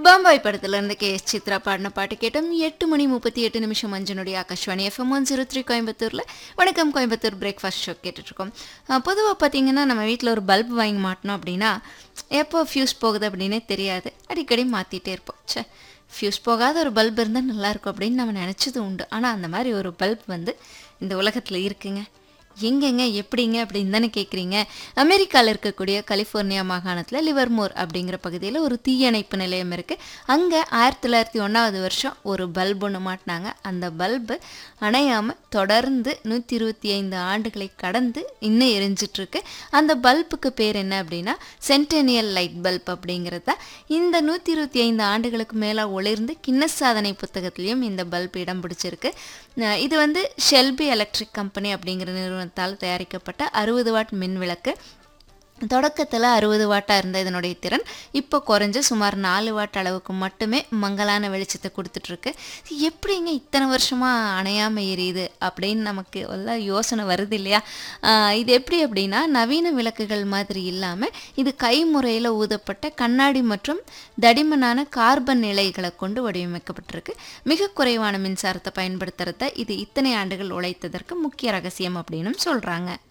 பாம்பாய் படத்துல இருந்து K S Chitra பாடின பாட்டு கேட்டோம் எட்டு மணி முப்பத்தி எட்டு நிமிஷம் அஞ்சனுடைய Akashvani FM one zero three கோயம்புத்தூரில் வணக்கம் கோயம்புத்தூர் பிரேக்ஃபாஸ்ட் ஷோ கேட்டுட்ருக்கோம் பொதுவாக பார்த்தீங்கன்னா நம்ம வீட்டில் ஒரு பல்ப் வாங்கி மாட்டினோம் அப்படின்னா எப்போ ஃப்யூஸ் போகுது அப்படின்னே தெரியாது அடிக்கடி மாற்றிட்டே இருப்போம் ச்சே ஃப்யூஸ் போகாத ஒரு பல்ப் இருந்தால் நல்லாயிருக்கும் அப்படின்னு நம்ம நினச்சது உண்டு ஆனால் அந்த மாதிரி ஒரு பல்ப் வந்து இந்த உலகத்தில் இருக்குங்க எங்கெங்க எப்படிங்க அப்படின்னு தானே கேட்குறீங்க அமெரிக்காவில் இருக்கக்கூடிய கலிஃபோர்னியா மாகாணத்தில் லிவர்மோர் அப்படிங்கிற பகுதியில் ஒரு தீயணைப்பு நிலையம் இருக்குது அங்கே ஆயிரத்தி தொள்ளாயிரத்தி ஒன்றாவது வருஷம் ஒரு பல்ப் ஒன்று மாட்டினாங்க அந்த பல்பு அணையாமல் தொடர்ந்து நூற்றி இருபத்தி ஐந்து ஆண்டுகளை கடந்து இன்னும் எரிஞ்சிட்ருக்கு அந்த பல்புக்கு பேர் என்ன அப்படின்னா சென்டெனியல் லைட் பல்ப் அப்படிங்கிறது தான் இந்த நூற்றி இருபத்தி ஐந்து ஆண்டுகளுக்கு மேலே ஒளிர்ந்து கின்னஸ் சாதனை புத்தகத்திலையும் இந்த பல்ப் இடம் பிடிச்சிருக்கு அஹ் இது வந்து ஷெல்பி எலக்ட்ரிக் கம்பெனி அப்படிங்கிற நிறுவனத்தால் தயாரிக்கப்பட்ட அறுபது வாட் மின் விளக்கு தொடக்கத்தில் அறுபது வாட்டாக இருந்த இதனுடைய திறன் இப்போ குறைஞ்சு சுமார் நாலு வாட் அளவுக்கு மட்டுமே மங்கலான வெளிச்சத்தை கொடுத்துட்ருக்கு எப்படிங்க இத்தனை வருஷமாக அணையாமல் எரியுது அப்படின்னு நமக்கு எல்லாம் யோசனை வருது இல்லையா ஆஹ் இது எப்படி அப்படின்னா நவீன விளக்குகள் மாதிரி இல்லாமல் இது கைமுறையில் ஊதப்பட்ட கண்ணாடி மற்றும் தடிமனான கார்பன் இலைகளை கொண்டு வடிவமைக்கப்பட்டிருக்கு மிக குறைவான மின்சாரத்தை பயன்படுத்துறத இது இத்தனை ஆண்டுகள் உழைத்ததற்கு முக்கிய ரகசியம் அப்படின்னு சொல்கிறாங்க